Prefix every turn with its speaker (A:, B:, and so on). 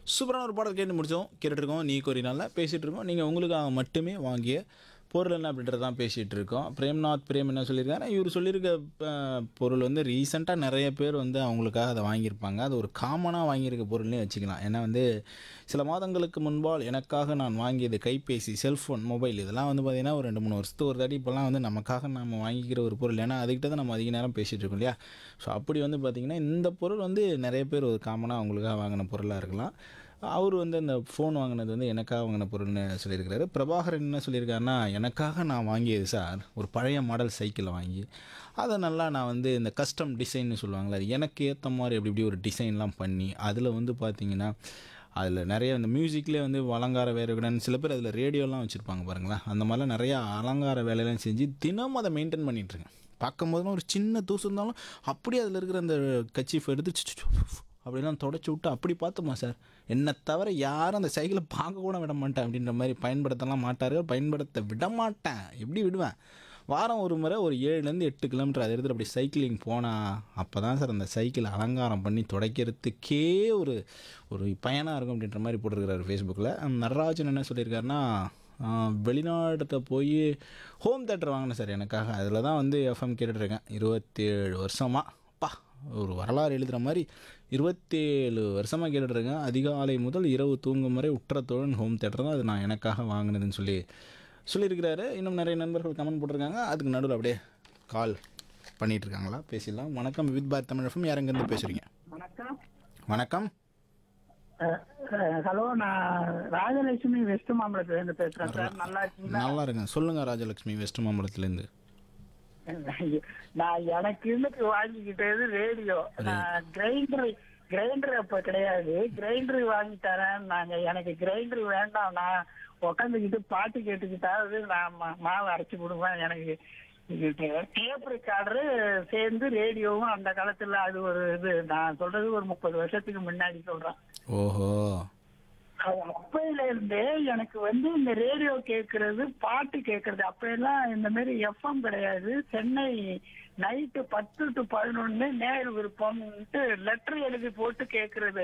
A: சூப்பரான ஒரு பாடல் கேட்டு முடிச்சோம் கேட்டுட்ருக்கோம் நீ கோரினால பேசிகிட்டு இருக்கோம் நீங்கள் உங்களுக்காக மட்டுமே வாங்கிய பொருள் என்ன அப்படின்றது தான் பேசிகிட்டு இருக்கோம் பிரேம்நாத் பிரேம் என்ன சொல்லியிருக்காரு இவர் சொல்லியிருக்க அஹ், பொருள் வந்து ரீசெண்டாக நிறைய பேர் வந்து அவங்களுக்காக அதை வாங்கியிருப்பாங்க அது ஒரு காமனாக வாங்கியிருக்க பொருள்னே வச்சுக்கலாம் ஏன்னா வந்து சில மாதங்களுக்கு முன்பால் எனக்காக நான் வாங்கியது கைபேசி செல்ஃபோன் மொபைல் இதெல்லாம் வந்து பார்த்திங்கன்னா ஒரு ரெண்டு மூணு வருஷத்துக்கு ஒரு தாட்டி இப்போல்லாம் வந்து நமக்காக நம்ம வாங்கிக்கிற ஒரு பொருள் ஏன்னா அதுக்கிட்ட தான் நம்ம அதிக நேரம் பேசிகிட்டு இருக்கோம் இல்லையா ஸோ அப்படி வந்து பார்த்திங்கன்னா இந்த பொருள் வந்து நிறைய பேர் ஒரு காமனாக அவங்களுக்காக வாங்கின பொருளாக இருக்கலாம் அவர் வந்து அந்த ஃபோன் வாங்கினது வந்து எனக்காக வாங்கின பொருள்னு சொல்லியிருக்கிறாரு பிரபாகரன் என்ன சொல்லியிருக்காருன்னா எனக்காக நான் வாங்கியது சார் ஒரு பழைய மாடல் சைக்கிளை வாங்கி அதை நல்லா நான் வந்து இந்த கஸ்டம் டிசைன்னு சொல்லுவாங்களே அது எனக்கு ஏற்ற மாதிரி அப்படி இப்படி ஒரு டிசைன்லாம் பண்ணி அதில் வந்து பார்த்தீங்கன்னா அதில் நிறைய இந்த மியூசிக்லேயே வந்து அலங்கார வேலையுடன் சில பேர் அதில் ரேடியோலாம் வச்சுருப்பாங்க பாருங்களேன் அந்த மாதிரிலாம் நிறையா அலங்கார வேலையெல்லாம் செஞ்சு தினமும் அதை மெயின்டைன் பண்ணிகிட்ருக்கேன் பார்க்கும்போதுலாம் ஒரு சின்ன தூசு இருந்தாலும் அப்படியே அதில் இருக்கிற அந்த கச்சீஃப் எடுத்து ச்சு, ச்சு, ச்சு, அப்படிலாம் தொடச்சி விட்டு அப்படி பார்த்தோமா சார் என்னை தவிர யாரும் அந்த சைக்கிளை பார்க்க கூட விட மாட்டேன் அப்படின்ற மாதிரி பயன்படுத்தலாம் மாட்டார்கள் பயன்படுத்த விட மாட்டேன் எப்படி விடுவேன் வாரம் ஒரு முறை ஒரு ஏழுலேருந்து எட்டு கிலோமீட்டர் அதை எடுத்துகிட்டு அப்படி சைக்கிளிங் போனால் அப்போ தான் சார் அந்த சைக்கிள் அலங்காரம் பண்ணி துடைக்கிறதுக்கே ஒரு ஒரு பயனாக இருக்கும் அப்படின்ற மாதிரி போட்டிருக்கிறாரு ஃபேஸ்புக்கில் நடராஜன் என்ன சொல்லியிருக்காருன்னா ஆஹ், வெளிநாடுத்த போய் ஹோம் தேட்டர் வாங்கினேன் சார் எனக்காக அதில் தான் வந்து எஃப்எம் கேட்டுட்ருக்கேன் இருபத்தேழு வருஷமாக பா ஒரு வரலாறு எழுதுகிற மாதிரி இருபத்தேழு வருஷமாக கேட்டுட்ருக்கேன் அதிகாலை முதல் இரவு தூங்கும் வரை உற்றத்தோழன் ஹோம் தேட்டர் தான் அது நான் எனக்காக வாங்கினதுன்னு சொல்லி சொல்லியிருக்கிறாரு இன்னும் நிறைய நண்பர்கள் கமெண்ட் போட்டிருக்காங்க அதுக்கு நடுவில் அப்படியே கால் பண்ணிட்டு இருக்காங்களா பேசிடலாம் வணக்கம் வித் பார் தமிழ் எஃப்எம் யார் எங்கேருந்து பேசுகிறீங்க
B: வணக்கம்
A: வணக்கம்
B: ஹலோ நான் ராஜலட்சுமி வெஸ்ட் மாம்பலத்துல இருந்து பேசுறேன் சார் நல்லா இருக்கீங்களா
A: நல்லா இருக்கேன் சொல்லுங்கள் ராஜலக்ஷ்மி வெஸ்ட் மாம்பலத்துலேருந்து
B: நான் எனக்கு இன்னைக்கு வாங்கிக்கிட்டது ரேடியோ நான் கிரைண்டர் கிரைண்டர் அப்ப கிடையாது கிரைண்டர் வாங்கி தரேன் நாங்க எனக்கு கிரைண்டர் வேண்டாம் நான் உக்காந்துக்கிட்டு பாட்டு கேட்டுக்கிட்டாவது நான் மா- மாவு அரைச்சு கொடுப்பேன் எனக்கு டேப் ரெக்கார்டரு சேர்ந்து ரேடியோவும் அந்த காலத்துல அது ஒரு இது நான் சொல்றது ஒரு முப்பது வருஷத்துக்கு முன்னாடி சொல்றேன்
A: ஓஹோ
B: அது அப்பையில இருந்தே எனக்கு வந்து இந்த ரேடியோ கேட்கறது பாட்டு கேட்கறது அப்ப எல்லாம் இந்த மாதிரி எஃப்எம் கிடையாது சென்னை நைட்டு பத்து டு பதினொன்னு நேரு விருப்பம்ட்டு லெட்டர் எழுதி போட்டு கேட்கறது